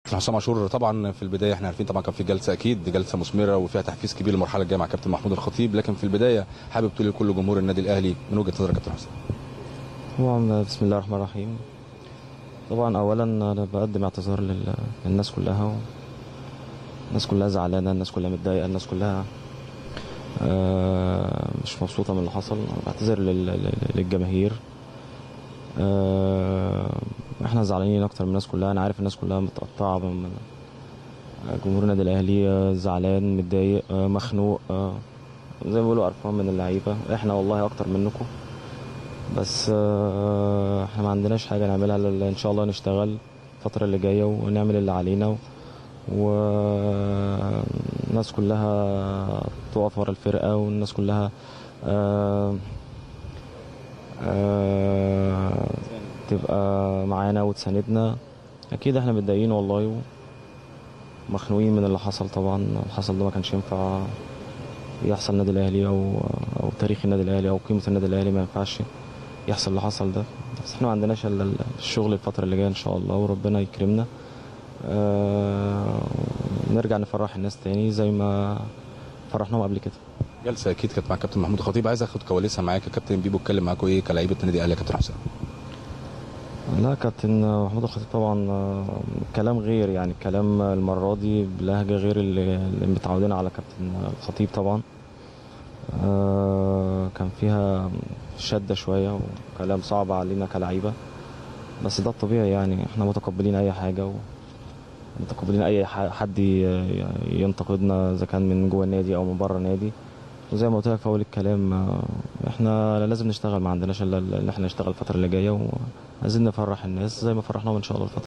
كابتن حسام عاشور طبعا في البدايه احنا عارفين طبعا كان في جلسه اكيد جلسه مثمره وفيها تحفيز كبير للمرحله الجايه مع كابتن محمود الخطيب لكن في البدايه حابب تقول لكل جمهور النادي الاهلي من وجهه نظرك كابتن حسام طبعا بسم الله الرحمن الرحيم طبعا اولا انا بقدم اعتذار لل- للناس كلها الناس كلها زعلانه الناس كلها متضايقه الناس كلها آه، مش مبسوطه من اللي حصل أنا بعتذر لل- لل- للجماهير آه، احنا زعلانين اكتر من الناس كلها انا عارف الناس كلها متقطعه من من- جمهور النادي الاهلي آه، زعلان متضايق آه، مخنوق آه، زي ما بيقولوا قرفان من اللعيبه احنا والله اكتر منكم بس آه، احنا ما عندناش حاجه نعملها الا ان شاء الله نشتغل الفتره اللي جايه ونعمل اللي علينا والناس كلها تقف ورا الفرقه والناس كلها آه، آه، تبقى معانا وتساندنا اكيد احنا متضايقين والله ومخنوقين من اللي حصل طبعا اللي حصل ده ما كانش ينفع يحصل النادي الاهلي او او تاريخ النادي الاهلي او قيمه النادي الاهلي ما ينفعش يحصل اللي حصل ده بس احنا ما عندناش الا الشغل الفتره اللي جايه ان شاء الله وربنا يكرمنا آه نرجع نفرح الناس تاني زي ما فرحناهم قبل كده جلسه اكيد كانت مع كابتن محمود الخطيب عايز اخد كواليسها معاك يا كابتن بيبو اتكلم معاكم ايه كلاعيبه النادي الاهلي يا كابتن حسام لا كابتن محمود الخطيب طبعا آه، كلام غير يعني كلام المرة دي بلهجة غير اللي اللي متعودين على كابتن الخطيب طبعا آه، كان فيها شدة شوية وكلام صعب علينا كلعيبة بس ده الطبيعي يعني احنا متقبلين أي حاجة و متقبلين أي ح- حد ي- ينتقدنا إذا كان من جوه النادي أو من بره النادي وزي ما قلت لك في أول الكلام آه، احنا لازم نشتغل ما عندناش إلا إن احنا نشتغل الفترة اللي جاية وعايزين نفرح الناس زي ما فرحناهم إن شاء الله الفترة